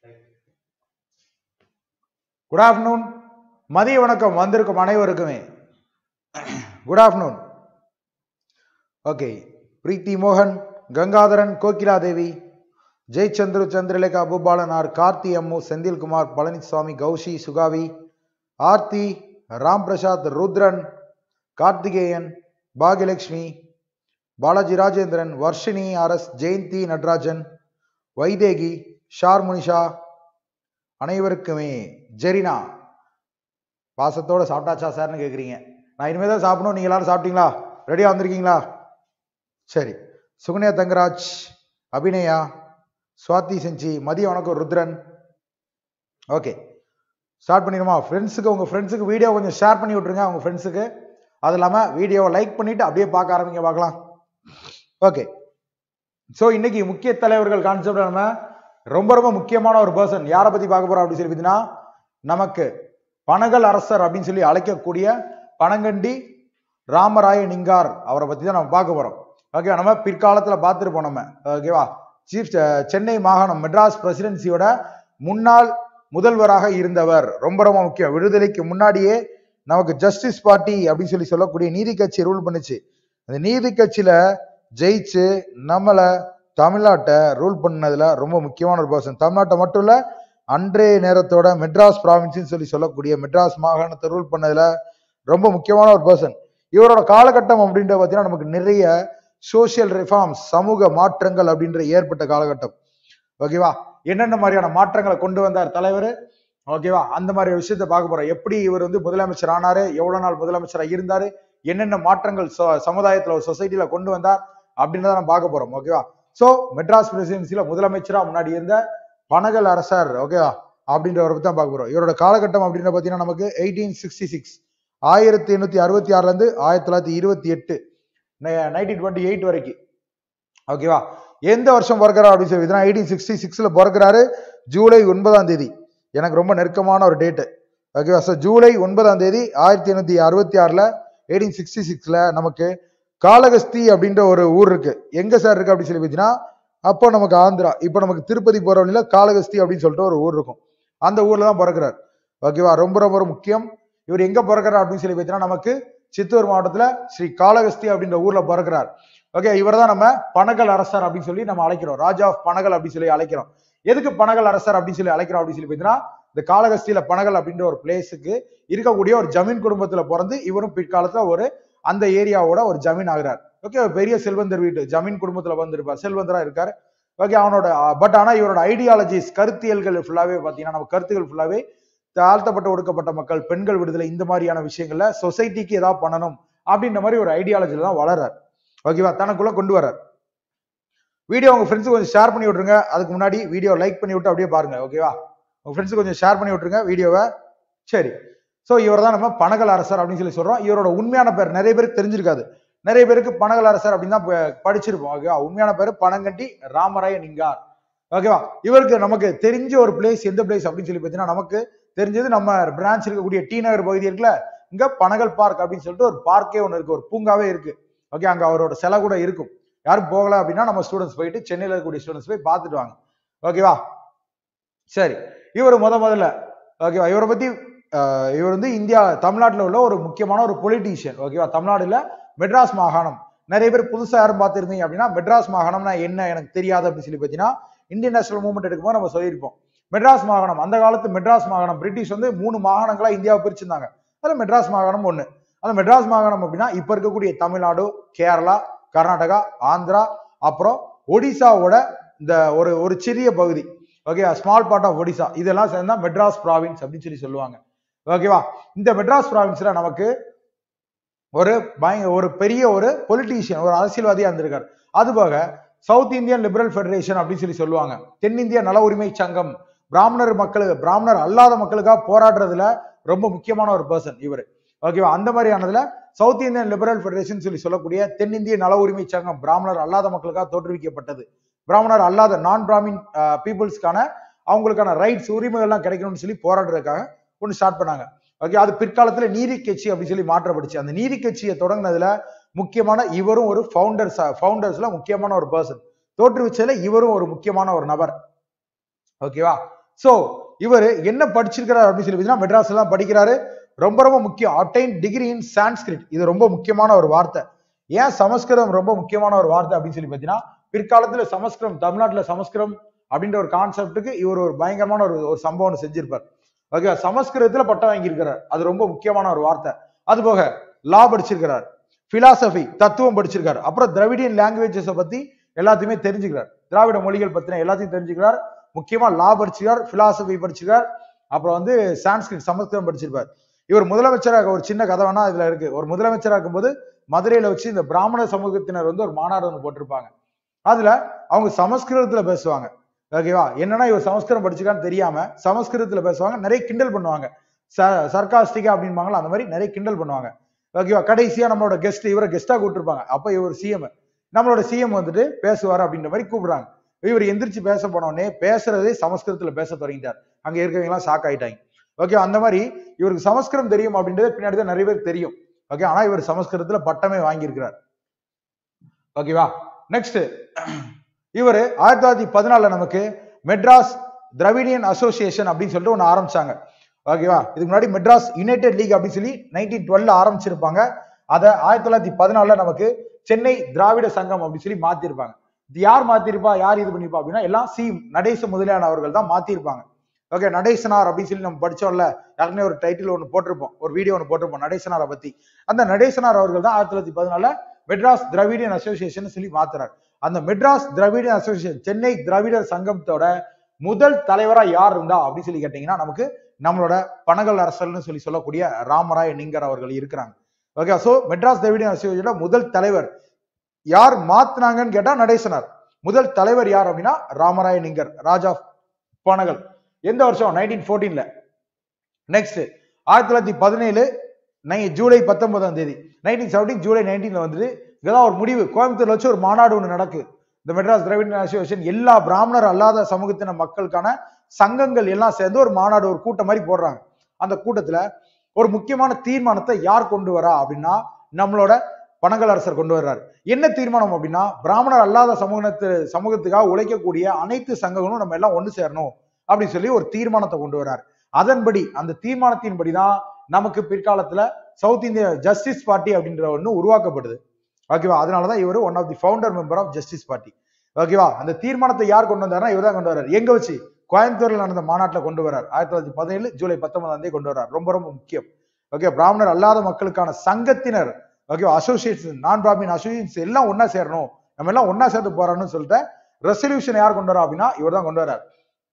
good afternoon மதிய வணக்கம் வந்திருக்கும் அனைவருக்குமே குட் ஆஃப்டர்நூன் ஓகே பிரீத்தி மோகன் கங்காதரன் கோகிலா தேவி ஜெயச்சந்திரு சந்திரலேகா பூபாலனார் கார்த்தி அம்மு செந்தில்குமார் பழனிசாமி கௌஷி சுகாவி ஆர்த்தி ராம் பிரசாத் ருத்ரன் கார்த்திகேயன் பாகியலட்சுமி பாலாஜி ராஜேந்திரன் வர்ஷினி ஆர்எஸ் ஜெயந்தி நடராஜன் வைதேகி ஷார் முனிஷா அனைவருக்குமே ஜெரினா பாசத்தோட சாப்பிட்டாச்சா சார்னு கேட்குறீங்க நான் இனிமேல் தான் சாப்பிடணும் நீங்கள் எல்லாரும் சாப்பிட்டீங்களா ரெடியாக வந்திருக்கீங்களா சரி சுகன்யா தங்கராஜ் அபிநயா சுவாதி செஞ்சி மதிய வணக்கம் ருத்ரன் ஓகே ஸ்டார்ட் பண்ணிடுமா ஃப்ரெண்ட்ஸுக்கு உங்கள் ஃப்ரெண்ட்ஸுக்கு வீடியோ கொஞ்சம் ஷேர் பண்ணி விட்ருங்க உங்கள் ஃப்ரெண்ட்ஸுக்கு அது இல்லாமல் வீடியோவை லைக் பண்ணிவிட்டு அப்படியே பார்க்க ஆரம்பிங்க பார்க்கலாம் ஓகே ஸோ இன்னைக்கு முக்கிய தலைவர்கள் கான்செப்ட் நம்ம ரொம்ப ரொம்ப முக்கியமான ஒரு பர்சன் யாரை பற்றி பார்க்க போகிறோம் அப்படின்னு சொல்லி பார்த்தீங்கன்னா நமக்கு பனகல் அரசர் அப்படின்னு சொல்லி அழைக்கக்கூடிய பனங்கண்டி ராமராய நிங்கார் அவரை பற்றி தான் நம்ம பார்க்க போகிறோம் ஓகேவா நம்ம பிற்காலத்தில் பார்த்துருப்போம் நம்ம ஓகேவா சீஃப் சென்னை மாகாணம் மெட்ராஸ் பிரசிடென்சியோட முன்னாள் முதல்வராக இருந்தவர் ரொம்ப ரொம்ப முக்கியம் விடுதலைக்கு முன்னாடியே நமக்கு ஜஸ்டிஸ் பார்ட்டி அப்படின்னு சொல்லி சொல்லக்கூடிய நீதி கட்சி ரூல் பண்ணுச்சு அந்த நீதி கட்சியில ஜெயிச்சு நம்மளை தமிழ்நாட்டை ரூல் பண்ணதுல ரொம்ப முக்கியமான ஒரு பர்சன் தமிழ்நாட்டை மட்டும் இல்ல அன்றைய நேரத்தோட மெட்ராஸ் ப்ராவின்ஸ்னு சொல்லி சொல்லக்கூடிய மெட்ராஸ் மாகாணத்தை ரூல் பண்ணதுல ரொம்ப முக்கியமான ஒரு பர்சன் இவரோட காலகட்டம் அப்படின்ற பார்த்தீங்கன்னா நமக்கு நிறைய சோசியல் ரிஃபார்ம்ஸ் சமூக மாற்றங்கள் அப்படின்ற ஏற்பட்ட காலகட்டம் ஓகேவா என்னென்ன மாதிரியான மாற்றங்களை கொண்டு வந்தார் தலைவர் ஓகேவா அந்த மாதிரி விஷயத்த பார்க்க போறோம் எப்படி இவர் வந்து முதலமைச்சர் ஆனாரு எவ்வளவு நாள் முதலமைச்சராக இருந்தாரு என்னென்ன மாற்றங்கள் ச- சமுதாயத்துல ஒரு சொசைட்டில கொண்டு வந்தார் அப்படின்றத நம்ம பார்க்க போறோம் ஓகேவா சோ மெட்ராஸ் பிரசிடென்சில முதலமைச்சரா முன்னாடி இருந்த பனகல் அரசர் ஓகேவா அப்படின்றவரை பத்தி தான் பார்க்க போறோம் இவரோட காலகட்டம் அப்படின்னு பாத்தீங்கன்னா நமக்கு எயிட்டீன் சிக்ஸ்டி சிக்ஸ் ஆயிரத்தி எண்ணூத்தி அறுபத்தி ஆறுல இருந்து ஆயிரத்தி தொள்ளாயிரத்தி இருபத்தி எட்டு நைன்டீன் டுவெண்ட்டி எயிட் வரைக்கும் ஓகேவா எந்த வருஷம் பிறக்கிறார் அப்படின்னு சொல்லி எயிட்டீன் சிக்ஸ்டி சிக்ஸ்ல பிறக்கிறாரு ஜூலை ஒன்பதாம் தேதி எனக்கு ரொம்ப நெருக்கமான ஒரு டேட்டு ஓகேவா ஸோ ஜூலை ஒன்பதாம் தேதி ஆயிரத்தி எண்ணூத்தி அறுபத்தி ஆறுல எயிட்டீன் சிக்ஸ்டி சிக்ஸ்ல நமக்கு காளகஸ்தி அப்படின்ற ஒரு ஊர் இருக்கு எங்க சார் இருக்கு அப்படின்னு சொல்லி பார்த்தீங்கன்னா அப்போ நமக்கு ஆந்திரா இப்போ நமக்கு திருப்பதி போற வழியில காளகஸ்தி அப்படின்னு சொல்லிட்டு ஒரு ஊர் இருக்கும் அந்த ஊர்ல தான் பிறக்கிறார் ஓகேவா ரொம்ப ரொம்ப ரொம்ப முக்கியம் இவர் எங்க பிறக்கிறார் அப்படின்னு சொல்லி பார்த்தீங்கன்னா நமக்கு சித்தூர் மாவட்டத்துல ஸ்ரீ காளகஸ்தி அப்படின்ற ஊர்ல பிறக்கிறார் ஓகே இவர் தான் நம்ம பனகல் அரசர் அப்படின்னு சொல்லி நம்ம அழைக்கிறோம் ராஜா ஆஃப் பனகல் அப்படின்னு சொல்லி அழைக்கிறோம் எதுக்கு பனகல் அரசர் அப்படின்னு சொல்லி அழைக்கிறோம் அப்படின்னு சொல்லி பார்த்தீங்கன்னா இந்த காளகஸ்தியில பனகல் அப்படின்ற ஒரு பிளேஸுக்கு இருக்கக்கூடிய ஒரு ஜமீன் குடும்பத்துல பிறந்து இவரும் பிற்காலத்துல ஒரு அந்த ஏரியாவோட ஒரு ஜமீன் ஆகிறார் ஓகே ஒரு பெரிய செல்வந்தர் வீட்டு ஜமீன் குடும்பத்துல வந்திருப்பார் செல்வந்தரா இருக்காரு ஓகே அவனோட பட் ஆனா இவரோட ஐடியாலஜிஸ் கருத்தியல்கள் ஃபுல்லாவே பாத்தீங்கன்னா நம்ம கருத்துக்கள் ஃபுல்லாவே தாழ்த்தப்பட்ட ஒடுக்கப்பட்ட மக்கள் பெண்கள் விடுதலை இந்த மாதிரியான விஷயங்கள்ல சொசைட்டிக்கு ஏதாவது பண்ணணும் அப்படின்ற மாதிரி ஒரு ஐடியாலஜில தான் வளர்றார் ஓகேவா தனக்குள்ள கொண்டு வர்றார் வீடியோ உங்க ஃப்ரெண்ட்ஸுக்கு கொஞ்சம் ஷேர் பண்ணி விட்டுருங்க அதுக்கு முன்னாடி வீடியோ லைக் பண்ணி விட்டு அப்படியே பாருங்க ஓகேவா உங்க ஃப்ரெண்ட்ஸுக்கு கொஞ்சம் ஷேர் பண்ணி விட்டுருங்க வீடியோவை சரி ஸோ இவர் தான் நம்ம பனகல் அரசர் அப்படின்னு சொல்லி சொல்றோம் இவரோட உண்மையான பேர் நிறைய பேருக்கு தெரிஞ்சிருக்காது நிறைய பேருக்கு பனகல் அரசர் அப்படின்னு தான் ப- படிச்சிருப்போம் ஓகேவா உண்மையான பேர் பனங்கண்டி ராமராய நிங்கார் ஓகேவா இவருக்கு நமக்கு தெரிஞ்ச ஒரு பிளேஸ் எந்த பிளேஸ் அப்படின்னு சொல்லி பார்த்தீங்கன்னா நமக்கு தெரிஞ்சது நம்ம பிரான்ச் இருக்கக்கூடிய டி நகர் பகுதி இருக்குல்ல இங்க பனகல் பார்க் அப்படின்னு சொல்லிட்டு ஒரு பார்க்கே ஒன்று இருக்கு ஒரு பூங்காவே இருக்கு ஓகே அங்க அவரோட சிலை கூட இருக்கும் யாரும் போகல அப்படின்னா நம்ம ஸ்டூடெண்ட்ஸ் போயிட்டு சென்னையில இருக்கக்கூடிய ஸ்டூடெண்ட்ஸ் போய் பார்த்துட்டு வாங்க ஓகேவா சரி இவர் முத முதல்ல ஓகேவா இவரை பத்தி ஆஹ், இவர் வந்து இந்தியா தமிழ்நாட்டுல உள்ள ஒரு முக்கியமான ஒரு பொலிட்டீஷியன் ஓகேவா தமிழ்நாடுல மெட்ராஸ் மாகாணம் நிறைய பேர் புதுசா யாரும் பார்த்திருந்தீங்க அப்படின்னா மெட்ராஸ் மாகாணம்னா என்ன எனக்கு தெரியாது அப்படின்னு சொல்லி பார்த்தீங்கன்னா இந்தியன் நேஷனல் மூவ்மெண்ட் எடுக்கும்போது நம்ம சொல்லியிருப்போம் மெட்ராஸ் மாகாணம் அந்த காலத்து மெட்ராஸ் மாகாணம் பிரிட்டிஷ் வந்து மூணு மாகாணங்களா இந்தியாவை பிரிச்சிருந்தாங்க அதுல மெட்ராஸ் மாகாணம் ஒண்ணு அந்த மெட்ராஸ் மாகாணம் அப்படின்னா இப்ப இருக்கக்கூடிய தமிழ்நாடு கேரளா கர்நாடகா ஆந்திரா அப்புறம் ஒடிசாவோட இந்த ஒரு ஒரு சிறிய பகுதி okay small part of Odisha இதெல்லாம் சேர்ந்தா மெட்ராஸ் ப்ராவின்ஸ் அப்படின்னு சொல்லி சொல்லுவாங்க ஓகேவா இந்த மெட்ராஸ் ப்ராவின்ஸ்ல நமக்கு ஒரு பய ஒரு பெரிய ஒரு பொலிட்டீஷியன் ஒரு அரசியல்வாதியா இருந்திருக்காரு அதுபோக சவுத் இந்தியன் லிபரல் ஃபெடரேஷன் அப்படின்னு சொல்லி சொல்லுவாங்க தென்னிந்திய நல உரிமை சங்கம் பிராமணர் மக்களுக்கு பிராமணர் அல்லாத மக்களுக்காக போராடுறதுல ரொம்ப முக்கியமான ஒரு பர்சன் இவர் ஓகேவா அந்த மாதிரியானதுல சவுத் இந்தியன் லிபரல் ஃபெடரேஷன் சொல்லி சொல்லக்கூடிய தென்னிந்திய நல உரிமை சங்கம் பிராமணர் அல்லாத மக்களுக்காக தோற்றுவிக்கப்பட்டது பிராமணர் அல்லாத நான் பிராமின் பீப்புள்ஸ்க்கான அவங்களுக்கான ரைட்ஸ் உரிமைகள்லாம் கிடைக்கணும்னு சொல்லி போராடுறதுக்காக ஒன்று ஸ்டார்ட் பண்ணாங்க ஓகே அது பிற்காலத்துல நீதி கட்சி அப்படின்னு சொல்லி மாற்றப்பட்டுச்சு அந்த நீதி கட்சியை தொடங்கினதுல முக்கியமான இவரும் ஒரு ஃபவுண்டர்ஸ் ஃபவுண்டர்ஸ்ல முக்கியமான ஒரு பர்சன் தோற்றுவிச்சதுல இவரும் ஒரு முக்கியமான ஒரு நபர் ஓகேவா சோ இவர் என்ன படிச்சிருக்கிறார் அப்படின்னு சொல்லி பார்த்தீங்கன்னா மெட்ராஸ்ல தான் படிக்கிறாரு ரொம்ப ரொம்ப முக்கியம் அப்டைன் டிகிரி இன் சான்ஸ்கிரிட் இது ரொம்ப முக்கியமான ஒரு வார்த்தை ஏன் சமஸ்கிருதம் ரொம்ப முக்கியமான ஒரு வார்த்தை அப்படின்னு சொல்லி பார்த்தீங்கன்னா பிற்காலத்துல சமஸ்கிருதம் தமிழ்நாட்டுல சமஸ்கிருதம் அப்படின்ற ஒரு கான்செப்டுக்கு இவர் ஒரு பயங்கரமான ஒரு ஒரு சம்பவம் ஒண்ணு செஞ்சிருப்பார் ஓகே சமஸ்கிருதத்துல பட்டம் வாங்கியிருக்கிறார் அது ரொம்ப முக்கியமான ஒரு வார்த்தை அது போக லா படிச்சிருக்கிறார் பிலாசபி தத்துவம் படிச்சிருக்காரு அப்புறம் திராவிடியன் லாங்குவேஜஸை பத்தி எல்லாத்தையுமே தெரிஞ்சுக்கிறார் திராவிட மொழிகள் பத்தின எல்லாத்தையும் தெரிஞ்சுக்கிறார் முக்கியமா லா படிச்சிருக்கார் பிலாசபி படிச்சிருக்கார் அப்புறம் வந்து சான்ஸ்கிரிட் சமஸ்கிருதம் படிச்சிருப்பார் இவர் முதலமைச்சராக ஒரு சின்ன கதை வேணா இதுல இருக்கு ஒரு முதலமைச்சராக இருக்கும்போது மதுரையில வச்சு இந்த பிராமண சமூகத்தினர் வந்து ஒரு மாநாடு ஒன்று போட்டிருப்பாங்க அதுல அவங்க சமஸ்கிருதத்துல பேசுவாங்க ஓகேவா என்னன்னா இவர் சமஸ்கிருதம் படிச்சுக்கான்னு தெரியாம சமஸ்கிருதத்துல பேசுவாங்க நிறைய கிண்டல் பண்ணுவாங்க சர்காஸ்டிகா அப்படின்பாங்களா அந்த மாதிரி நிறைய கிண்டல் பண்ணுவாங்க ஓகேவா கடைசியா நம்மளோட கெஸ்ட் இவரை கெஸ்டா கூப்பிட்டுருப்பாங்க அப்ப இவர் சிஎம் நம்மளோட சிஎம் வந்துட்டு பேசுவார் அப்படின்ற மாதிரி கூப்பிடுறாங்க இவர் எந்திரிச்சு பேச போன உடனே பேசுறதே சமஸ்கிருதத்துல பேச தொடங்கிட்டார் அங்க இருக்கவங்க எல்லாம் ஷாக் ஆயிட்டாங்க ஓகே அந்த மாதிரி இவருக்கு சமஸ்கிருதம் தெரியும் அப்படின்றது பின்னாடி தான் நிறைய பேர் தெரியும் ஓகே ஆனா இவர் சமஸ்கிருதத்துல பட்டமே வாங்கியிருக்கிறார் ஓகேவா நெக்ஸ்ட் இவர் ஆயிரத்தி தொள்ளாயிரத்தி பதினாலுல நமக்கு மெட்ராஸ் திராவிடியன் அசோசியேஷன் அப்படின்னு சொல்லிட்டு ஒன்று ஆரம்பிச்சாங்க ஓகேவா இதுக்கு முன்னாடி மெட்ராஸ் யுனைடெட் லீக் அப்படின்னு சொல்லி நைன்டீன் டுவெல்ல ஆரம்பிச்சிருப்பாங்க அதை ஆயிரத்தி தொள்ளாயிரத்தி பதினாலுல நமக்கு சென்னை திராவிட சங்கம் அப்படின்னு சொல்லி மாத்திருப்பாங்க இது யார் மாத்திருப்பா யார் இது பண்ணிருப்பா அப்படின்னா எல்லாம் சி நடேச முதலியான அவர்கள் தான் மாத்திருப்பாங்க ஓகே நடேசனார் அப்படின்னு சொல்லி நம்ம படிச்சோம்ல ஏற்கனவே ஒரு டைட்டில் ஒன்று போட்டிருப்போம் ஒரு வீடியோ ஒன்று போட்டிருப்போம் நடேசனாரை பத்தி அந்த நடேசனார் அவர்கள் தான் ஆயிரத்தி தொள்ளாயிரத்தி பதினாலுல மெட்ராஸ் திராவிடியன் அசோசியேஷன் சொல்லி மாத்துறாரு அந்த மெட்ராஸ் திராவிடியன் அசோசியேஷன் சென்னை திராவிடர் சங்கத்தோட முதல் தலைவரா யார் இருந்தா அப்படின்னு சொல்லி கேட்டீங்கன்னா நமக்கு நம்மளோட பனகல் அரசர்னு சொல்லி சொல்லக்கூடிய ராமராய நிங்கர் அவர்கள் இருக்கிறாங்க okay so Madras Dravidian association முதல் தலைவர் யார் மாத்துனாங்கன்னு கேட்டா நடேசனார் முதல் தலைவர் யார் அப்படின்னா ராமராய நிங்கர் ராஜா பனகல் எந்த வருஷம் நைன்டீன் ஃபோர்டீன்ல நெக்ஸ்ட் ஆயிரத்தி தொள்ளாயிரத்தி பதினேழு நை ஜூலை பத்தொன்பதாம் தேதி நைன்டீன் செவன்டீன் ஜூலை நைன்டீன்ல வந்துட்டு இங்கதான் ஒரு முடிவு கோயம்புத்தூர்ல வச்சு ஒரு மாநாடு ஒன்று நடக்கு இந்த மெட்ராஸ் திராவிட அசோசியேஷன் எல்லா பிராமணர் அல்லாத சமூகத்தின மக்களுக்கான சங்கங்கள் எல்லாம் சேர்ந்து ஒரு மாநாடு ஒரு கூட்டம் மாதிரி போடுறாங்க அந்த கூட்டத்துல ஒரு முக்கியமான தீர்மானத்தை யார் கொண்டு வரா அப்படின்னா நம்மளோட பனகல் அரசர் கொண்டு வர்றாரு என்ன தீர்மானம் அப்படின்னா பிராமணர் அல்லாத சமூகத்து சமூகத்துக்காக உழைக்கக்கூடிய அனைத்து சங்கங்களும் நம்ம எல்லாம் ஒண்ணு சேரணும் அப்படின்னு சொல்லி ஒரு தீர்மானத்தை கொண்டு வர்றாரு அதன்படி அந்த தீர்மானத்தின்படி தான் நமக்கு பிற்காலத்துல சவுத் இந்திய ஜஸ்டிஸ் பார்ட்டி அப்படின்ற ஒண்ணு உருவாக்கப்படுது ஓகேவா அதனாலதான் இவர் one of the founder member of Justice Party ஓகேவா அந்த தீர்மானத்தை யார் கொண்டு வந்தாருன்னா இவர் தான் கொண்டு வர்றாரு எங்க வச்சு கோயம்புத்தூர்ல நடந்த மாநாட்டில் கொண்டு வர்றார் ஆயிரத்தி தொள்ளாயிரத்தி பதினேழு ஜூலை பத்தொன்பதாம் தேதி கொண்டு வர்றார் ரொம்ப ரொம்ப முக்கியம் ஓகே பிராமணர் அல்லாத மக்களுக்கான சங்கத்தினர் ஓகே அசோசியேஷன் நான் பிராமின் அசோசியேஷன்ஸ் எல்லாம் ஒன்னா சேரணும் நம்ம எல்லாம் ஒன்னா சேர்ந்து போறோம்னு சொல்லிட்டு ரெசல்யூஷன் யார் கொண்டு வரா அப்படின்னா இவர் தான் கொண்டு வர்றார்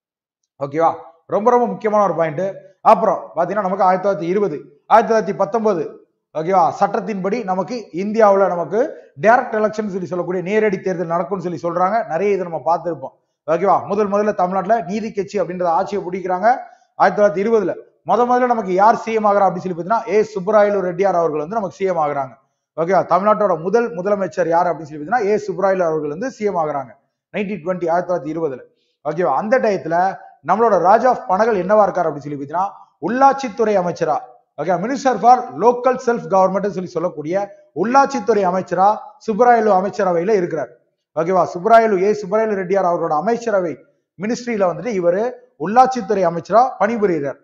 ஓகேவா ரொம்ப ரொம்ப முக்கியமான ஒரு பாயிண்ட் அப்புறம் பாத்தீங்கன்னா நமக்கு ஆயிரத்தி தொள்ளாயிரத்தி இருபது ஆயிரத்தி தொள்ளாயிரத்தி பத்தொன்பது ஓகேவா சட்டத்தின்படி நமக்கு இந்தியாவுல நமக்கு டைரக்ட் எலெக்ஷன் சொல்லி சொல்லக்கூடிய நேரடி தேர்தல் நடக்கும்னு சொல்லி சொல்றாங்க நிறைய இதை நம்ம பார்த்திருப்போம் ஓகேவா முதல் முதல்ல தமிழ்நாட்டுல நீதி கட்சி அப்படின்றத ஆட்சியை பிடிக்கிறாங்க ஆயிரத்தி தொள்ளாயிரத்தி இருபதுல முத முதல்ல நமக்கு யார் சிஎம் ஆகிறா அப்படின்னு சொல்லி பார்த்தீங்கன்னா ஏ சுப்பராயலு ரெட்டியார் அவர்கள் வந்து நமக்கு சிஎம் ஆகுறாங்க ஓகேவா தமிழ்நாட்டோட முதல் முதலமைச்சர் யார் அப்படின்னு சொல்லி பார்த்தீங்கன்னா ஏ சுப்பராயலு அவர்கள் வந்து சிஎம் ஆகுறாங்க நைன்டீன் டுவெண்ட்டி ஆயிரத்தி தொள்ளாயிரத்தி இருபதுல ஓகேவா அந்த டயத்துல நம்மளோட ராஜா ஆஃப் பனகல் என்னவா இருக்காரு அப்படின்னு சொல்லி பார்த்தீங்கன்னா உள்ளாட்சித்துறை அமைச்சரா okay minister for local self government சொல்லி சொல்லக்கூடிய உள்ளாட்சித்துறை அமைச்சரா சுப்பராயலு அமைச்சரவையில இருக்கிறார் ஓகேவா சுப்பராயலு ஏ சுப்பராயலு ரெட்டியார் அவரோட அமைச்சரவை மினிஸ்ட்ரியில வந்துட்டு இவர் உள்ளாட்சித்துறை அமைச்சரா பணிபுரிகிறார்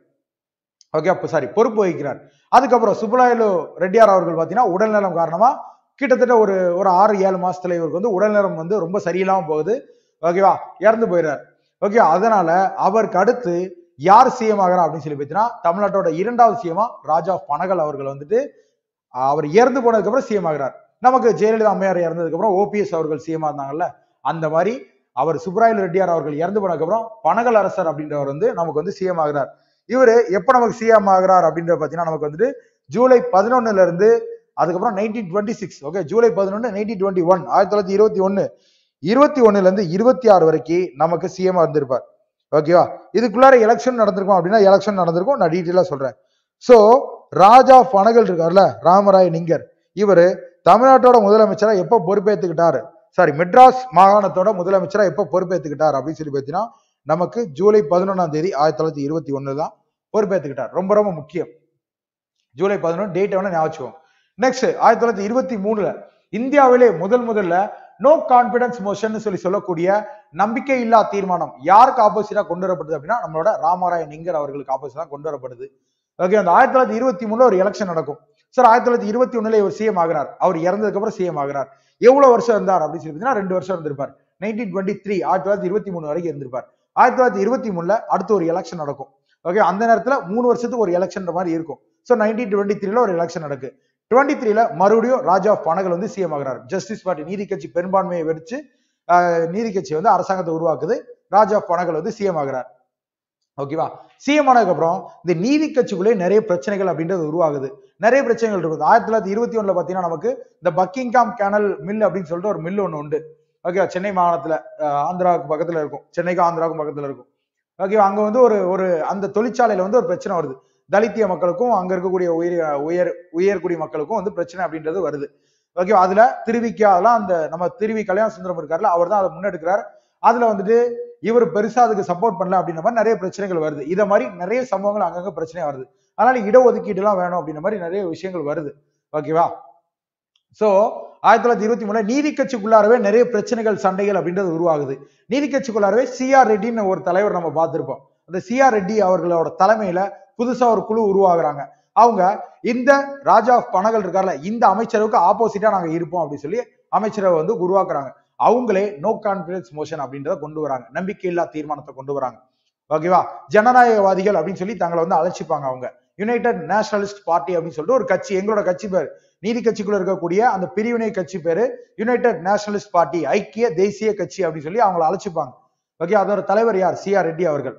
ஓகே அப்ப சாரி பொறுப்பு வகிக்கிறார் அதுக்கப்புறம் சுப்பராயலு ரெட்டியார் அவர்கள் பாத்தீங்கன்னா உடல்நலம் காரணமா கிட்டத்தட்ட ஒரு ஒரு ஆறு ஏழு மாசத்துல இவருக்கு வந்து உடல்நலம் வந்து ரொம்ப சரியில்லாம போகுது ஓகேவா இறந்து போயிடுறார் ஓகே அதனால அவருக்கு அடுத்து யார் சிஎம் ஆகிறா அப்படின்னு சொல்லி பார்த்தீங்கன்னா தமிழ்நாட்டோட இரண்டாவது சிஎமா ராஜா பனகல் அவர்கள் வந்துட்டு அவர் இறந்து போனதுக்கு அப்புறம் சிஎம் ஆகிறார் நமக்கு ஜெயலலிதா அம்மையார் இறந்ததுக்கு அப்புறம் ஓபிஎஸ் அவர்கள் சிஎம் இருந்தாங்கல்ல அந்த மாதிரி அவர் சுப்ராயல் ரெட்டியார் அவர்கள் இறந்து போனதுக்கு அப்புறம் பனகல் அரசர் அப்படின்றவர் வந்து நமக்கு வந்து சிஎம் ஆகிறார் இவரு எப்ப நமக்கு சிஎம் ஆகிறார் அப்படின்ற பாத்தீங்கன்னா நமக்கு வந்துட்டு ஜூலை பதினொன்னுல இருந்து அதுக்கப்புறம் nineteen twenty six okay July பதினொன்னு நைன்டீன் டுவெண்ட்டி ஒன் ஆயிரத்தி தொள்ளாயிரத்தி இருபத்தி ஒன்னு இருபத்தி ஒண்ணுல இருந்து இருபத்தி ஆறு வரைக்கும் நமக்கு சிஎம் வந்திருப்பார் ஓகேவா இதுக்குள்ளார எலெக்ஷன் நடந்திருக்கும் அப்படின்னா எலெக்ஷன் நடந்திருக்கும் நான் டீட்டெயிலா சொல்றேன் சோ ராஜா பனகல் இருக்கார்ல ராமராய் நிங்கர் இவரு தமிழ்நாட்டோட முதலமைச்சரா எப்ப பொறுப்பேற்றுக்கிட்டாரு சாரி மெட்ராஸ் மாகாணத்தோட முதலமைச்சரா எப்ப பொறுப்பேற்றுக்கிட்டார் அப்படின்னு சொல்லி பார்த்தீங்கன்னா நமக்கு ஜூலை பதினொன்னாம் தேதி ஆயிரத்தி தொள்ளாயிரத்தி இருபத்தி ஒண்ணு தான் பொறுப்பேற்றுக்கிட்டார் ரொம்ப ரொம்ப முக்கியம் ஜூலை பதினொன்று டேட் வேணா ஞாபகம் நெக்ஸ்ட் ஆயிரத்தி தொள்ளாயிரத்தி இருபத்தி மூணுல இந்தியாவிலே முதல் முதல்ல நோ கான்பிடன்ஸ் மோஷன் சொல்லி சொல்லக்கூடிய நம்பிக்கை இல்லா தீர்மானம் யாருக்கு ஆப்போசிட்டா கொண்டு வரப்படுது அப்படின்னா நம்மளோட ராமராயன் இங்கர் அவர்களுக்கு ஆப்போசிட்டா கொண்டு வரப்படுது ஓகே அந்த ஆயிரத்தி தொள்ளாயிரத்தி இருபத்தி மூணுல ஒரு எலெக்ஷன் நடக்கும் சார் ஆயிரத்தி தொள்ளாயிரத்தி இருபத்தி ஒண்ணுல இவர் சிஎம் ஆகிறார் அவர் இறந்ததுக்கு அப்புறம் சிஎம் ஆகிறார் எவ்வளவு வருஷம் இருந்தார் அப்படின்னு சொல்லி பார்த்தீங்கன்னா ரெண்டு வருஷம் இருந்திருப்பார் நைன்டீன் டுவெண்ட்டி த்ரீ ஆயிரத்தி தொள்ளாயிரத்தி இருபத்தி மூணு வரைக்கும் இருந்திருப்பார் ஆயிரத்தி தொள்ளாயிரத்தி இருபத்தி மூணுல அடுத்து ஒரு எலெக்ஷன் நடக்கும் ஓகே அந்த நேரத்துல மூணு வருஷத்துக்கு ஒரு எலெக்ஷன் மாதிரி இருக்கும் ஸோ நைன்டீன் டுவெண்ட்டி த்ரீல ஒரு எலெக்ஷன் நடக்கு டுவெண்ட்டி த்ரீல மறுபடியும் ராஜா ஆஃப் பனகல் வந்து சிஎம் ஆகிறார் ஜஸ்டிஸ் பார்ட்டி நீதி கட்சி பெரும்பான்மையை வெடிச்சு ஆஹ், நீதி கட்சி வந்து அரசாங்கத்தை உருவாக்குது ராஜா ஆஃப் பனகல் வந்து சிஎம் ஆகிறார் ஓகேவா சிஎம் ஆனதுக்கு அப்புறம் இந்த நீதி கட்சிக்குள்ளே நிறைய பிரச்சனைகள் அப்படின்றது உருவாகுது நிறைய பிரச்சனைகள் இருக்குது ஆயிரத்தி தொள்ளாயிரத்தி இருபத்தி ஒண்ணுல பாத்தீங்கன்னா நமக்கு இந்த பக்கிங்காம் கேனல் மில் அப்படின்னு சொல்லிட்டு ஒரு மில் ஒன்று உண்டு ஓகே சென்னை மாகாணத்துல ஆஹ், ஆந்திராவுக்கு பக்கத்துல இருக்கும் சென்னைக்கும் ஆந்திராவுக்கும் பக்கத்துல இருக்கும் ஓகே அங்க வந்து ஒரு ஒரு அந்த தொழிற்சாலையில வந்து ஒரு பிரச்சனை வருது தலித்திய மக்களுக்கும் அங்க இருக்கக்கூடிய உயர் உயர் உயர்குடி மக்களுக்கும் வந்து பிரச்சனை அப்படின்றது வருது ஓகே அதுல திருவிக்கா அதெல்லாம் அந்த நம்ம திருவி கல்யாண சுந்தரம் இருக்காருல அவர் தான் அதை முன்னெடுக்கிறார் அதுல வந்துட்டு இவர் பெருசா அதுக்கு சப்போர்ட் பண்ணல அப்படின்ற மாதிரி நிறைய பிரச்சனைகள் வருது இத மாதிரி நிறைய சம்பவங்கள் அங்கங்க பிரச்சனை வருது அதனால இடஒதுக்கீடு எல்லாம் வேணும் அப்படின்ற மாதிரி நிறைய விஷயங்கள் வருது ஓகேவா சோ ஆயிரத்தி தொள்ளாயிரத்தி இருபத்தி மூணுல நீதி கட்சிக்குள்ளாரவே நிறைய பிரச்சனைகள் சண்டைகள் அப்படின்றது உருவாகுது நீதி கட்சிக்குள்ளாரவே சிஆர் ரெட்டின்னு ஒரு தலைவர் நம்ம பார்த்திருப்போம் அந்த சிஆர் ரெட்டி அவர்களோட தலைமையில புதுசா ஒரு குழு உருவாகுறாங்க அவங்க இந்த ராஜா ஆஃப் பனகல் இருக்கார்ல இந்த அமைச்சரவுக்கு ஆப்போசிட்டா நாங்க இருப்போம் அப்படின்னு சொல்லி அமைச்சரவை வந்து உருவாக்குறாங்க அவங்களே நோ கான்பிடன்ஸ் மோஷன் அப்படின்றத கொண்டு வராங்க நம்பிக்கையில்லா தீர்மானத்தை கொண்டு வராங்க ஓகேவா ஜனநாயகவாதிகள் அப்படின்னு சொல்லி தங்களை வந்து அழைச்சிப்பாங்க அவங்க யுனைடெட் நேஷனலிஸ்ட் பார்ட்டி அப்படின்னு சொல்லிட்டு ஒரு கட்சி எங்களோட கட்சி பேர் நீதி கட்சிக்குள்ள இருக்கக்கூடிய அந்த பிரிவினை கட்சி பேரு யுனைடெட் நேஷனலிஸ்ட் பார்ட்டி ஐக்கிய தேசிய கட்சி அப்படின்னு சொல்லி அவங்களை அழைச்சிப்பாங்க ஓகே அதோட தலைவர் யார் சி ஆர் ரெட்டி அவர்கள்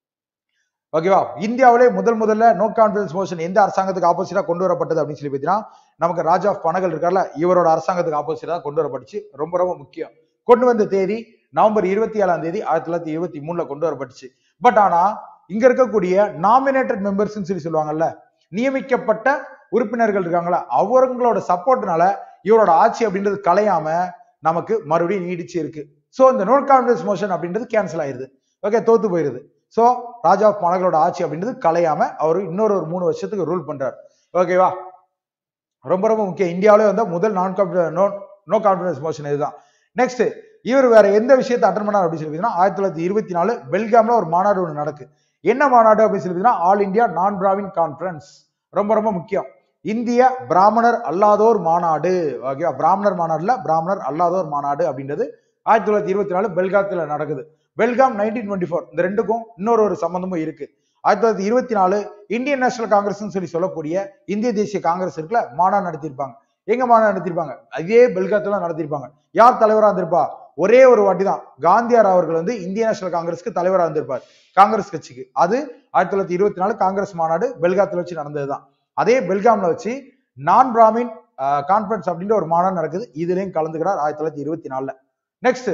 ஓகேவா இந்தியாவிலே முதல் முதல்ல நோ கான்பிடன்ஸ் மோஷன் எந்த அரசாங்கத்துக்கு ஆப்போசிட்டா கொண்டு வரப்பட்டது அப்படின்னு சொல்லி பார்த்தீங்கன்னா நமக்கு ராஜா ஆஃப் பனகல் இருக்கார்ல இவரோட அரசாங்கத்துக்கு ஆப்போசிட்டா கொண்டு வரப்பட்டுச்சு ரொம்ப ரொம்ப முக்கியம் கொண்டு வந்த தேதி நவம்பர் இருபத்தி ஏழாம் தேதி ஆயிரத்தி தொள்ளாயிரத்தி இருபத்தி மூணுல கொண்டு வரப்பட்டுச்சு பட் ஆனா இங்க இருக்கக்கூடிய நாமினேட்டட் மெம்பர்ஸ் சொல்லி சொல்லுவாங்கல்ல நியமிக்கப்பட்ட உறுப்பினர்கள் இருக்காங்களா அவங்களோட சப்போர்ட்னால இவரோட ஆட்சி அப்படின்றது கலையாம நமக்கு மறுபடியும் நீடிச்சு இருக்கு சோ இந்த நோ கான்பிடன்ஸ் மோஷன் அப்படின்றது கேன்சல் ஆயிருது ஓகே தோத்து போயிருது சோ ராஜா ஆஃப் மனகளோட ஆட்சி அப்படின்றது கலையாம அவர் இன்னொரு ஒரு மூணு வருஷத்துக்கு ரூல் பண்றாரு ஓகேவா ரொம்ப ரொம்ப முக்கியம் இந்தியாவிலே வந்த முதல் நான் நோ நோ கான்பிடன்ஸ் மோஷன் இதுதான் நெக்ஸ்ட் இவர் வேற எந்த விஷயத்தை அட்டன் பண்ணார் அப்படின்னு சொல்லி பார்த்தீங்கன்னா ஆயிரத்தி தொள்ளாயிரத்தி இருபத்தி நாலு பெல்காம்ல ஒரு மாநாடு ஒன்று நடக்கு என்ன மாநாடு அப்படின்னு சொல்லி பார்த்தீங்கன்னா ஆல் இந்தியா நான் பிராமின் கான்ஃபரன்ஸ் ரொம்ப ரொம்ப முக்கியம் இந்திய பிராமணர் அல்லாதோர் மாநாடு ஓகேவா பிராமணர் மாநாடுல பிராமணர் அல்லாதோர் மாநாடு அப்படின்றது ஆயிரத்தி தொள்ளாயிரத்தி இருபத்தி நாலு பெல்காத்துல நடக்குது பெல்காம் நைன்டீன் டுவெண்ட்டி ஃபோர் இந்த ரெண்டுக்கும் இன்னொரு ஒரு சம்பந்தமும் இருக்கு ஆயிரத்தி தொள்ளாயிரத்தி இருபத்தி நாலு இந்தியன் நேஷனல் காங்கிரஸ்னு சொல்லி சொல்லக்கூடிய இந்திய தேசிய காங்கிரஸ் இருக்குல்ல மாநாடு நடத்தியிருப்பாங்க எங்க மாநாடு நடத்திருப்பாங்க அதே பெல்காத்துல நடத்திருப்பாங்க யார் தலைவரா இருந்திருப்பா ஒரே ஒரு வாட்டி தான் காந்தியார் அவர்கள் வந்து இந்திய நேஷனல் காங்கிரஸ்க்கு தலைவரா இருந்திருப்பார் காங்கிரஸ் கட்சிக்கு அது ஆயிரத்தி தொள்ளாயிரத்தி இருபத்தி நாலு காங்கிரஸ் மாநாடு பெல்காத்துல வச்சு நடந்ததுதான் அதே பெல்காம்ல வச்சு நான் பிராமின் கான்ஃபரன்ஸ் அப்படின்ற ஒரு மாநாடு நடக்குது இதுலயும் கலந்துக்கிறார் ஆயிரத்தி தொள்ளாயிரத்தி இருபத்தி நாலுல நெக்ஸ்ட்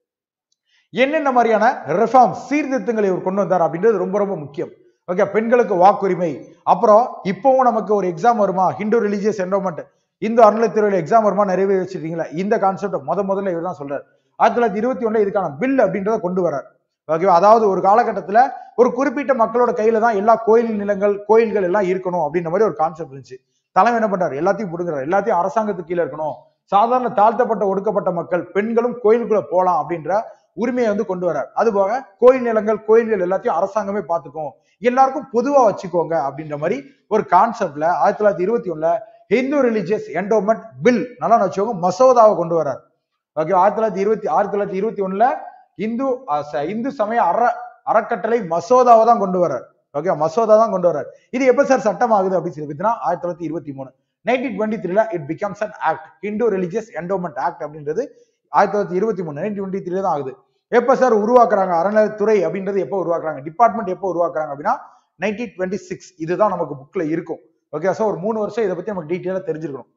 என்னென்ன மாதிரியான ரெஃபார்ம் சீர்திருத்தங்களை இவர் கொண்டு வந்தார் அப்படின்றது ரொம்ப ரொம்ப முக்கியம் ஓகே பெண்களுக்கு வாக்குரிமை அப்புறம் இப்பவும் நமக்கு ஒரு எக்ஸாம் வருமா ஹிந்து ரிலீஜியஸ் என்டோமெண்ட் இந்து அறநிலைத்துறையில எக்ஸாம் வருமா நிறைவே வச்சிருக்கீங்களா இந்த கான்செப்ட் முத முதல்ல இவர் தான் சொல்றாரு ஆயிரத்தி தொள்ளாயிரத்தி இருபத்தி ஒண்ணுல இதுக்கான பில் அப்படின்றத கொண்டு வரார் ஓகேவா அதாவது ஒரு காலகட்டத்துல ஒரு குறிப்பிட்ட மக்களோட கையில தான் எல்லா கோயில் நிலங்கள் கோயில்கள் எல்லாம் இருக்கணும் அப்படின்ற மாதிரி ஒரு கான்செப்ட் இருந்துச்சு தலைமை என்ன பண்றாரு எல்லாத்தையும் புடுங்குறாரு எல்லாத்தையும் அரசாங்கத்துக்கு கீழே இருக்கணும் சாதாரண தாழ்த்தப்பட்ட ஒடுக்கப்பட்ட மக்கள் பெண்களும் கோயிலுக்குள்ள போலாம் அப்படின்ற உரிமையை வந்து கொண்டு வரார் அது போக கோயில் நிலங்கள் கோயில்கள் எல்லாத்தையும் அரசாங்கமே பார்த்துக்கும் எல்லாருக்கும் பொதுவா வச்சுக்கோங்க அப்படின்ற மாதிரி ஒரு கான்செப்ட்ல ஆயிரத்தி தொள்ளாயிரத்தி இருபத்தி ஒண்ணுல ஹிந்து ரிலிஜியஸ் என்டோமெண்ட் பில் நல்லா வச்சுக்கோங்க மசோதாவை கொண்டு வரார் ஓகே ஆயிரத்தி தொள்ளாயிரத்தி இருபத்தி ஆயிரத்தி தொள்ளாயிரத்தி இருபத்தி ஒண்ணுல இந்து அஹ், ச- இந்து சமய அற அறக்கட்டளை மசோதாவை தான் கொண்டு வரார் ஓகே மசோதா தான் கொண்டு வரார் இது எப்ப சார் சட்டம் ஆகுது அப்படின்னு சொல்லி பார்த்தீங்கன்னா ஆயிரத்தி தொள்ளாயிரத்தி இருபத்தி மூணு நைன்டீன் டுவெண்ட்டி த்ரீல it becomes an act Hindu religious endowment act அப்படின்றது ஆயிரத்தி தொள்ளாயிரத்தி இருபத்தி மூணு நைன்டீன் டுவெண்ட்டி த்ரீல தான் ஆகுது எப்ப சார் உருவாக்குறாங்க அறநிலைத்துறை அப்படின்றது எப்போ உருவாக்குறாங்க டிபார்ட்மெண்ட் எப்போ உருவாக்குறாங்க அப்படின்னா நைன்டீன் டுவெண்ட்டி சிக்ஸ் இதுதான் நமக்கு புக்ல இருக்கும் ஓகே ஸோ ஒரு மூணு வருஷம் இதை பத்தி நமக்கு டீட்டெயிலாக தெரிஞ்சிருக்கணும்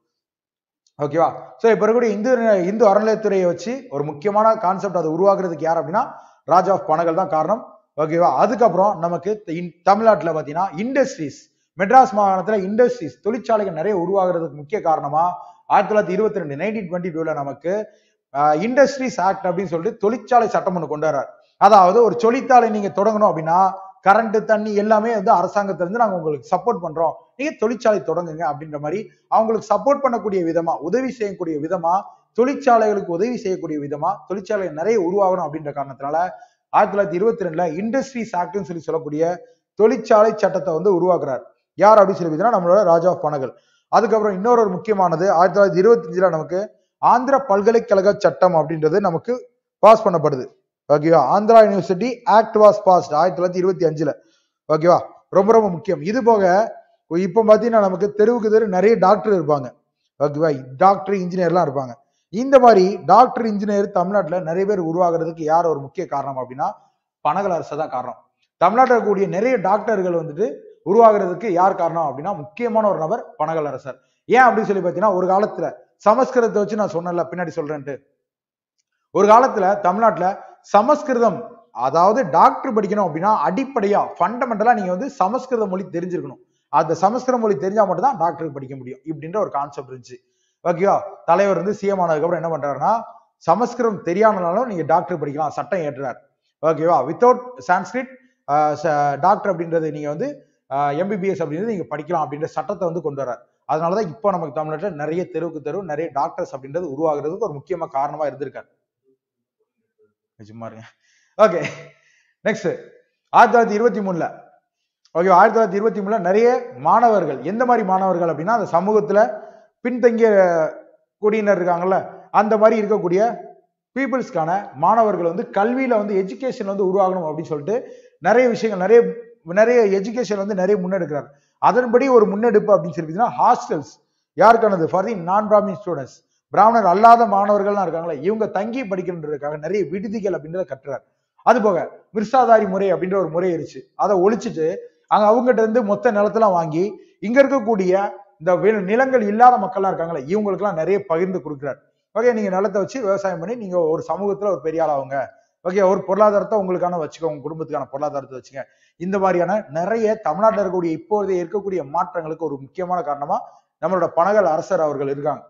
ஓகேவா ஸோ இப்போ இருக்கக்கூடிய இந்து இந்து அறநிலையத்துறையை வச்சு ஒரு முக்கியமான கான்செப்ட் அதை உருவாக்குறதுக்கு யார் அப்படின்னா ராஜா ஆஃப் பனகல் தான் காரணம் ஓகேவா அதுக்கப்புறம் நமக்கு இன்- தமிழ்நாட்டுல பாத்தீங்கன்னா இண்டஸ்ட்ரீஸ் மெட்ராஸ் மாகாணத்துல இண்டஸ்ட்ரீஸ் தொழிற்சாலைகள் நிறைய உருவாகுறதுக்கு முக்கிய காரணமா ஆயிரத்தி தொள்ளாயிரத்தி இருபத்தி ரெண்டு நைன்டீன் டுவெண்ட்டி டூல நமக்கு இண்டஸ்ட்ரீஸ் ஆக்ட் அப்படின்னு சொல்லிட்டு தொழிற்சாலை சட்டம் ஒன்று கொண்டு வர்றார் அதாவது ஒரு தொழிற்சாலை நீங்க தொடங்கணும் அப்படின்னா கரண்ட் தண்ணி எல்லாமே வந்து அரசாங்கத்துல இருந்து நாங்க உங்களுக்கு சப்போர்ட் பண்றோம் நீங்க தொழிற்சாலை தொடங்குங்க அப்படின்ற மாதிரி அவங்களுக்கு சப்போர்ட் பண்ணக்கூடிய விதமா உதவி செய்யக்கூடிய விதமா தொழிற்சாலைகளுக்கு உதவி செய்யக்கூடிய விதமா தொழிற்சாலை நிறைய உருவாகணும் அப்படின்ற காரணத்தினால ஆயிரத்தி தொள்ளாயிரத்தி இருபத்தி ரெண்டுல இண்டஸ்ட்ரீஸ் ஆக்ட்னு சொல்லி சொல்லக்கூடிய தொழிற்சாலை சட்டத்தை வந்து உருவாக்குறார் யார் அப்படின்னு சொல்லி பார்த்தீங்கன்னா நம்மளோட ராஜா ஆஃப் பனகல் அதுக்கப்புறம் இன்னொரு ஒரு முக்கியமானது ஆயிரத்தி தொள்ளாயிரத்தி இருபத்தஞ்சுல நமக்கு ஆந்திர பல்கலைக்கழக சட்டம் அப்படின்றது நமக்கு பாஸ் பண்ணப்படுது ஓகேவா Andhra university act was passed ஆயிரத்தி தொள்ளாயிரத்தி இருபத்தி அஞ்சுல ஓகேவா ரொம்ப ரொம்ப முக்கியம் இது போக இப்போ பார்த்தீங்கன்னா நமக்கு தெருவுக்கு தெரு நிறைய டாக்டர் இருப்பாங்க ஓகேவா டாக்டர் இன்ஜினியர்லாம் இருப்பாங்க இந்த மாதிரி டாக்டர் இன்ஜினியர் தமிழ்நாட்டில் நிறைய பேர் உருவாகிறதுக்கு யார் ஒரு முக்கிய காரணம் அப்படின்னா பனகல் அரசு தான் காரணம் தமிழ்நாட்டில் இருக்கக்கூடிய நிறைய டாக்டர்கள் வந்துட்டு உருவாகிறதுக்கு யார் காரணம் அப்படின்னா முக்கியமான ஒரு நபர் பனகல் அரசர் ஏன் அப்படின்னு சொல்லி பார்த்தீங்கன்னா ஒரு காலத்துல சமஸ்கிருதத்தை வச்சு நான் சொன்னேன்ல பின்னாடி சொல்றேன்ட்டு ஒரு காலத்துல தமிழ்நாட்டுல சமஸ்கிருதம் அதாவது டாக்டர் படிக்கணும் அப்படின்னா அடிப்படையா ஃபண்டமெண்டலா நீங்க வந்து சமஸ்கிருத மொழி தெரிஞ்சிருக்கணும் அந்த சமஸ்கிருத மொழி தெரிஞ்சா மட்டும் தான் டாக்டருக்கு படிக்க முடியும் இப்படின்ற ஒரு கான்செப்ட் இருந்துச்சு ஓகேவா தலைவர் வந்து சிஎம் ஆனதுக்கு அப்புறம் என்ன பண்றாருன்னா சமஸ்கிருதம் தெரியாமனாலும் நீங்க டாக்டர் படிக்கலாம் சட்டம் ஏற்றுறார் ஓகேவா வித்தவுட் சான்ஸ்கிரிட் டாக்டர் அப்படின்றது நீங்க வந்து எம்பிபிஎஸ் அப்படின்றது நீங்க படிக்கலாம் அப்படின்ற சட்டத்தை வந்து கொண்டு வர்றார் அதனாலதான் இப்போ நமக்கு தமிழ்நாட்டில் நிறைய தெருவுக்கு தெரு நிறைய டாக்டர்ஸ் அப்படின்றது உருவாகிறதுக்கு ஒரு முக்கியமா காரணமா இருந்திருக்காரு சும்மா இருங்க ஓகே நெக்ஸ்ட் ஆயிரத்தி தொள்ளாயிரத்தி இருபத்தி மூணுல ஓகே ஆயிரத்தி தொள்ளாயிரத்தி இருபத்தி மூணுல நிறைய மாணவர்கள் எந்த மாதிரி மாணவர்கள் அப்படின்னா அந்த சமூகத்துல பின்தங்கிய குடியினர் இருக்காங்கல்ல அந்த மாதிரி இருக்கக்கூடிய பீப்புள்ஸ்க்கான மாணவர்கள் வந்து கல்வியில வந்து எஜுகேஷன் வந்து உருவாகணும் அப்படின்னு சொல்லிட்டு நிறைய விஷயங்கள் நிறைய நிறைய எஜுகேஷன் வந்து நிறைய முன்னெடுக்கிறார் அதன்படி ஒரு முன்னெடுப்பு அப்படின்னு சொல்லி பார்த்தீங்கன்னா ஹாஸ்டல்ஸ் யாருக்கானது ஃபார் தி நான் பிராமின் ஸ்டூடெண்ட்ஸ் பிராமணர் அல்லாத மாணவர்கள்லாம் இருக்காங்களே இவங்க தங்கி படிக்கின்றதுக்காக நிறைய விடுதிகள் அப்படின்றத கட்டுறாரு அது போக மிர்சாதாரி முறை அப்படின்ற ஒரு முறை இருந்துச்சு அதை ஒழிச்சிட்டு அங்க அவங்ககிட்ட இருந்து மொத்த நிலத்தெல்லாம் வாங்கி இங்க இருக்கக்கூடிய இந்த வி- நிலங்கள் இல்லாத மக்கள்லாம் இருக்காங்களே இவங்களுக்குலாம் நிறைய பகிர்ந்து கொடுக்குறாரு ஓகே நீங்க நிலத்தை வச்சு விவசாயம் பண்ணி நீங்க ஒரு சமூகத்துல ஒரு பெரிய ஆளாவுங்க ஓகே ஒரு பொருளாதாரத்தை உங்களுக்கான வச்சுக்கோங்க உங்க குடும்பத்துக்கான பொருளாதாரத்தை வச்சுங்க இந்த மாதிரியான நிறைய தமிழ்நாட்டில் இருக்கக்கூடிய இப்போதைய இருக்கக்கூடிய மாற்றங்களுக்கு ஒரு முக்கியமான காரணமா நம்மளோட பனகல் அரசர் அவர்கள் இருக்காங்க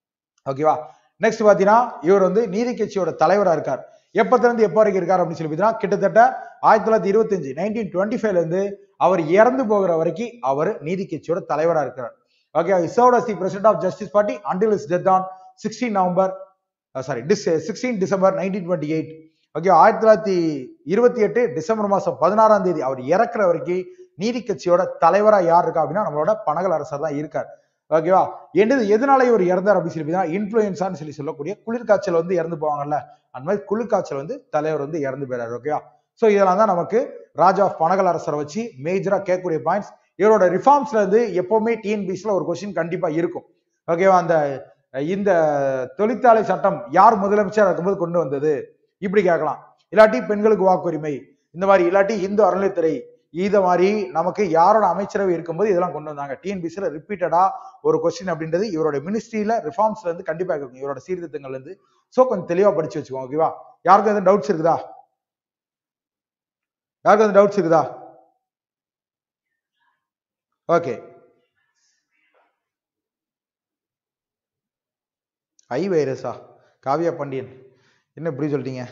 ஓகேவா நெக்ஸ்ட் பாத்தீங்கன்னா இவர் வந்து நீதி கட்சியோட தலைவரா இருக்கார் எப்பத்துல இருந்து எப்ப வரைக்கும் இருக்கார் அப்படின்னு சொல்லி பார்த்தீங்கன்னா கிட்டத்தட்ட ஆயிரத்தி தொள்ளாயிரத்தி இருபத்தஞ்சு நைன்டீன் டுவெண்ட்டி ஃபைவ்ல இருந்து அவர் இறந்து போகிற வரைக்கும் அவர் நீதி கட்சியோட தலைவரா இருக்கிறார் okay serve as the president of Justice Party until his death on sixteen November sorry this sixteen December nineteen twenty eight okay ஆயிரத்தி தொள்ளாயிரத்தி இருபத்தி எட்டு டிசம்பர் மாசம் பதினாறாம் தேதி அவர் இறக்குற வரைக்கும் நீதி கட்சியோட தலைவரா யார் இருக்கா அப்படின்னா நம்மளோட பனகல் அரசர் தான் இருக்கார் ஓகேவா என்னது எதனால இவர் இறந்தார் அப்படின்னு சொல்லி பார்த்தீங்கன்னா இன்ஃபுளுன்சான்னு சொல்லி சொல்லக்கூடிய குளிர்காய்ச்சல் வந்து இறந்து போவாங்கல்ல அந்த மாதிரி குளிர்காய்ச்சல் வந்து தலைவர் வந்து இறந்து போயிறாரு ஓகேவா சோ இதெல்லாம் தான் நமக்கு ராஜா ஆஃப் பனகல் அரசரை வச்சு மேஜரா கேட்கக்கூடிய பாயிண்ட்ஸ் இவரோட ரிஃபார்ம்ஸ்ல இருந்து எப்பவுமே டிஎன்பிசில ஒரு கொஸ்டின் கண்டிப்பா இருக்கும் ஓகேவா அந்த இந்த தொழிற்சாலை சட்டம் யார் முதலமைச்சர் இருக்கும்போது கொண்டு வந்தது இப்படி கேட்கலாம் இல்லாட்டி பெண்களுக்கு வாக்குரிமை இந்த மாதிரி இல்லாட்டி இந்து அறநிலைத்துறை இத மாதிரி நமக்கு யாரோட அமைச்சரவை இருக்கும்போது இதெல்லாம் கொண்டு வந்தாங்க டிஎன்பிசில ரிப்பீட்டடா ஒரு கொஸ்டின் அப்படின்றது இவரோட மினிஸ்ட்ரியில ரிஃபார்ம்ஸ்ல இருந்து கண்டிப்பா இருக்கும் இவரோட சீர்திருத்தங்கள்ல இருந்து சோ கொஞ்சம் தெளிவா படிச்சு வச்சுக்கோங்க ஓகேவா யாருக்கும் எதுவும் டவுட்ஸ் இருக்குதா யாருக்கும் எதுவும் டவுட்ஸ் இருக்குதா ஓகே ஐ வைரஸா காவியா பாண்டியன் என்ன இப்படி சொல்லிட்டீங்க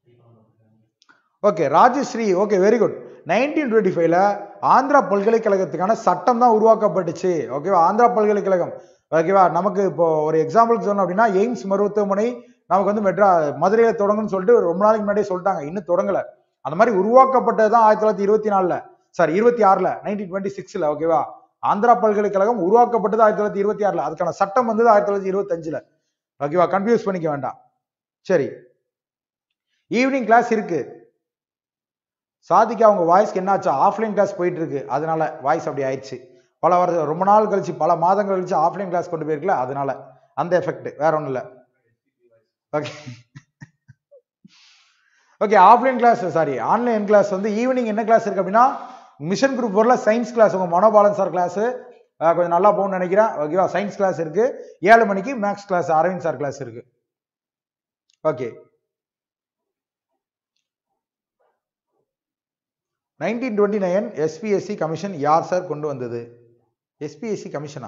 okay Rajashree okay very good nineteen twenty ஃபைவ்ல ஆந்திரா பல்கலைக்கழகத்துக்கான சட்டம் தான் உருவாக்கப்பட்டுச்சு ஓகேவா ஆந்திரா பல்கலைக்கழகம் ஓகேவா நமக்கு இப்போ ஒரு எக்ஸாம்பிளுக்கு சொன்னோம் அப்படின்னா எய்ம்ஸ் மருத்துவமனை நமக்கு வந்து மெட்ரா மதுரையில தொடங்குன்னு சொல்லிட்டு ரொம்ப நாளைக்கு முன்னாடியே சொல்லிட்டாங்க இன்னும் தொடங்கல அந்த மாதிரி உருவாக்கப்பட்டது தான் ஆயிரத்தி தொள்ளாயிரத்தி இருபத்தி நாலுல சாரி இருபத்தி ஆறுல நைன்டீன் டுவெண்ட்டி சிக்ஸ்ல ஓகேவா ஆந்திரா பல்கலைக்கழகம் உருவாக்கப்பட்டது ஆயிரத்தி தொள்ளாயிரத்தி இருபத்தி ஆறுல அதுக்கான சட்டம் வந்தது ஆயிரத்தி தொள்ளாயிரத்தி இருபத்தஞ்சுல ஓகேவா கன்ஃபியூஸ் பண்ணிக்க வேண்டாம் சரி ஈவினிங் கிளாஸ் இருக்கு சாதிக்கு அவங்க வாய்ஸ்க்கு என்னாச்சு ஆஃப்லைன் கிளாஸ் போயிட்டு இருக்கு அதனால வாய்ஸ் அப்படி ஆயிடுச்சு பல வருஷம் ரொம்ப நாள் கழிச்சு பல மாதங்கள் கழிச்சு ஆஃப்லைன் கிளாஸ் கொண்டு போயிருக்கல அதனால அந்த எஃபெக்ட் வேற ஒண்ணும் இல்ல okay okay offline class sorry online class வந்து ஈவினிங் என்ன கிளாஸ் இருக்கு அப்படின்னா மிஷன் குரூப் ஃபோர்ல சயின்ஸ் கிளாஸ் உங்க மனோபாலன் சார் கிளாஸ் கொஞ்சம் நல்லா போகணும்னு நினைக்கிறேன் ஓகேவா சயின்ஸ் கிளாஸ் இருக்கு ஏழு மணிக்கு maths class Aravind sir class இருக்கு okay nineteen twenty nine SPSC commission யார் சார் கொண்டு வந்தது எஸ்பிஎஸ்சி கமிஷனா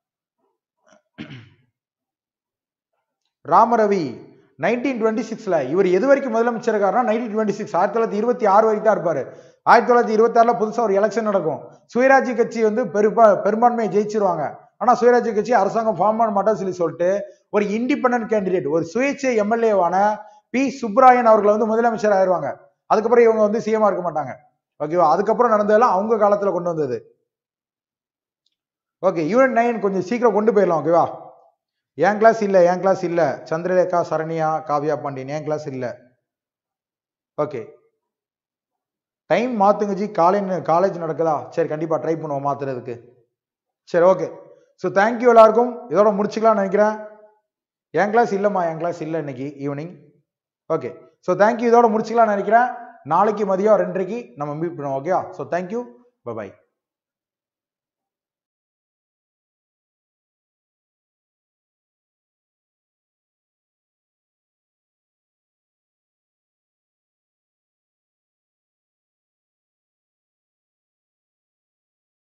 ராமரவி நைன்டீன் டுவெண்ட்டி சிக்ஸ்ல இவர் எது வரைக்கும் முதலமைச்சர் இருக்காருன்னா நைன்டீன் டுவெண்ட்டி சிக்ஸ் ஆயிரத்தி தொள்ளாயிரத்தி இருபத்தி ஆறு வரைக்கும் தான் இருப்பாரு ஆயிரத்தி தொள்ளாயிரத்தி இருபத்தி ஆறுல புதுசா ஒரு எலெக்ஷன் நடக்கும் சுயராஜ்ய கட்சி வந்து பெருப்பா பெரும்பான்மையை ஜெயிச்சிருவாங்க ஆனா சுயராஜ்ய கட்சி அரசாங்கம் ஃபார்ம் பண்ண மாட்டோம்னு சொல்லி சொல்லிட்டு ஒரு இண்டிபெண்டன்ட் கேண்டிடேட் ஒரு சுயேட்சை எம்எல்ஏவான பி சுப்ராயன் அவர்கள் வந்து முதலமைச்சர் ஆயிருவாங்க அதுக்கப்புறம் இவங்க வந்து சிஎம் இருக்க மாட்டாங்க ஓகேவா அதுக்கப்புறம் நடந்ததெல்லாம் அவங்க காலத்துல கொண்டு வந்தது ஓகே யூனிட் நைன் கொஞ்சம் சீக்கிரம் கொண்டு போயிடலாம் ஓகேவா என் கிளாஸ் இல்ல என் கிளாஸ் இல்ல சந்திரலேகா சரண்யா காவ்யா பாண்டியன் என் கிளாஸ் இல்ல ஓகே டைம் மாத்துங்க ஜி காலேஜ் காலேஜ் நடக்குதா சரி கண்டிப்பா ட்ரை பண்ணுவோம் மாத்துறதுக்கு சரி ஓகே ஸோ தேங்க்யூ எல்லாருக்கும் இதோட முடிச்சுக்கலாம்னு நினைக்கிறேன் என் கிளாஸ் இல்லைம்மா என் கிளாஸ் இல்லை இன்னைக்கு ஈவினிங் ஓகே ஸோ தேங்க்யூ இதோட முடிச்சுக்கலாம்னு நினைக்கிறேன் நாளைக்கு மதியம் ரெண்டரைக்கு நம்ம மீட் பண்ணுவோம் ஓகேவா ஸோ தேங்க்யூ பை